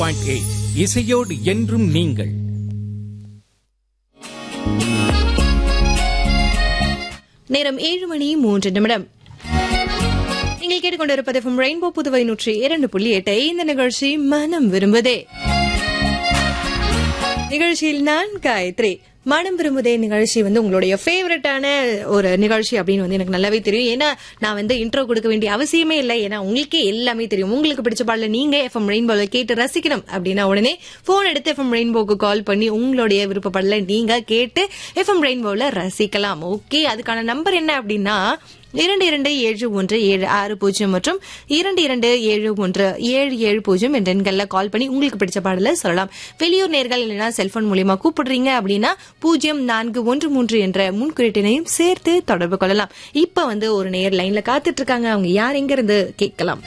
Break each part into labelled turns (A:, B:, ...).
A: Point eight இசையோடு என்றும் நீங்கள்
B: நேரம் ஏழு மணி மூன்று நிமிடம் நீங்கள் கேட்டுக்கொண்டிருப்பது from ரெயின்போ புதுவை நூற்றி இரண்டு புள்ளி எட்டு இந்த நிகழ்ச்சி மனம் விரும்புதே நிகழ்ச்சியில் நான் காயத்ரி மனம் விரும்புதே நிகழ்ச்சி வந்து உங்களுடைய ஃபேவரட்டான ஒரு நிகழ்ச்சி அப்படின்னு வந்து எனக்கு நல்லாவே தெரியும் ஏன்னா நான் வந்து இன்ட்ரோ கொடுக்க வேண்டிய அவசியமே இல்லை ஏன்னா உங்களுக்கே எல்லாமே தெரியும் உங்களுக்கு பிடிச்ச பாடல நீங்க எஃப்எம் ரெயின்போல கேட்டு ரசிக்கணும் அப்படின்னா உடனே போன் எடுத்து எஃப்எம் ரெயின்போக்கு கால் பண்ணி உங்களுடைய விருப்ப பாடல நீங்க கேட்டு எஃப்எம் ரெயின்போல ரசிக்கலாம் ஓகே அதுக்கான நம்பர் என்ன அப்படின்னா இரண்டு இரண்டு ஏழு ஒன்று ஏழு ஆறு பூஜ்ஜியம் மற்றும் இரண்டு இரண்டு ஏழு ஒன்று ஏழு ஏழு பூஜ்ஜியம் என்ற எண்கள்ல கால் பண்ணி உங்களுக்கு பிடிச்ச பாடல சொல்லலாம் வெளியூர் நேர்கள் இல்லைன்னா செல்போன் மூலியமா கூப்பிடுறீங்க அப்படின்னா பூஜ்ஜியம் நான்கு ஒன்று மூன்று என்ற முன்குறிட்டினையும் சேர்த்து தொடர்பு கொள்ளலாம் இப்ப வந்து ஒரு நேர் லைன்ல காத்துட்டு இருக்காங்க அவங்க யார் எங்க இருந்து கேட்கலாம்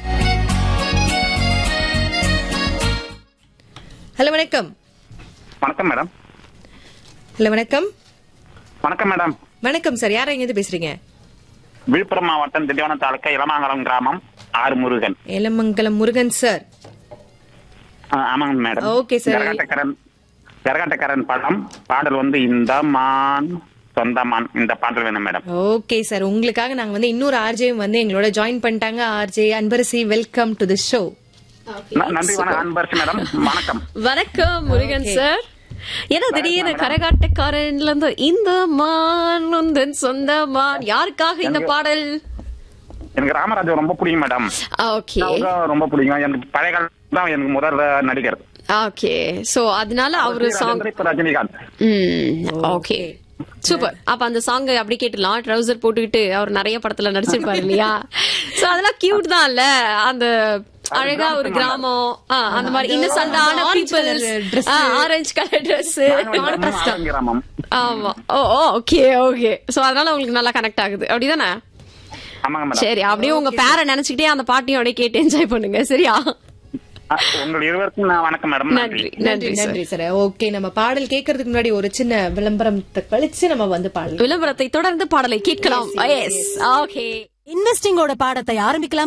B: ஹலோ வணக்கம்
C: வணக்கம் மேடம்
B: ஹலோ வணக்கம்
C: வணக்கம் மேடம்
B: வணக்கம் சார் யார் எங்க இருந்து பேசுறீங்க
C: விழுப்புரம் மாவட்டம் திண்டிவனம் தாலுக்கா இளமாங்கலம் கிராமம் ஆறு முருகன்
B: எலமங்கலம் முருகன் சார்
C: ஆ, ஆமாங்க madam
B: Okay, sir.
C: Karakattakkaran Karakattakkaran படம் பாடல் வந்து இந்த மான் சொந்த மான் இந்த பாடல் வேணும் மேடம்
B: ஓகே சார் உங்களுக்காக நாங்க வந்து இன்னொரு ஆர்ஜேயும் வந்து எங்களோட ஜாயின் பண்ணிட்டாங்க RJ Anbarasi welcome to the show
C: ந- நன்றி வணக்கம் அன்பரசு மேடம் வணக்கம்
D: வணக்கம் முருகன்
B: Okay.
D: சார் ஏன்னா திடீர்னு கரகாட்டக்காரன்ல இருந்து இந்த மான் உந்தன் சொந்த மான் யாருக்காக இந்த பாடல்
C: எனக்கு ராமராஜ் ரொம்ப பிடிக்கும் மேடம்
D: ஓகே
C: அவரும் ரொம்ப பிடிக்கும் எனக்கு பழைய காலம் தான் எனக்கு முதல் நடிகர்
D: ஓகே சோ அதனால அவரு சாங்
C: இப்ப ரஜினிகாந்த்
D: ஓகே சூப்பர் அப்ப அந்த சாங் அப்படி கேட்டுலாம் ட்ரவுசர் போட்டுக்கிட்டு அவர் நிறைய படத்துல நடிச்சிருப்பாரு இல்லையா சோ அதெல்லாம் கியூட் தான் இல்ல அந்த அழகா ஒரு கிராமம் ஆ, அந்த மாதிரி இன்னசென்டான
B: orange color
D: peoples
B: dress.
D: Orange colour dress
C: ஆலன் கிராமம்
D: ஆமா ஓ ஓகே ஓகே சோ அதனால உங்களுக்கு நல்லா கனெக்ட் ஆகுது அப்படிதானே
C: ஆமாங்க மேடம்
D: சரி அப்படியே உங்க பேரை நினைச்சுக்கிட்டே அந்த பாட்டையும் அப்படியே கேட்டு என்ஜாய் பண்ணுங்க சரியா
C: ஆ, உங்கள் இருவருக்கும் நான் வணக்கம் மேடம்
D: நன்றி
C: நன்றி
B: நன்றி
D: நன்றி சார்
B: நன்றி சார் ஓகே நம்ம பாடல் கேட்கறதுக்கு முன்னாடி ஒரு சின்ன விளம்பரம் கழிச்சு நம்ம வந்து பாடல்
D: விளம்பரத்தை தொடர்ந்து பாடலை கேட்கலாம் எஸ் ஓகே
E: இன்வெஸ்டிங்கோட பாடத்தை ஆரம்பிக்கலாம்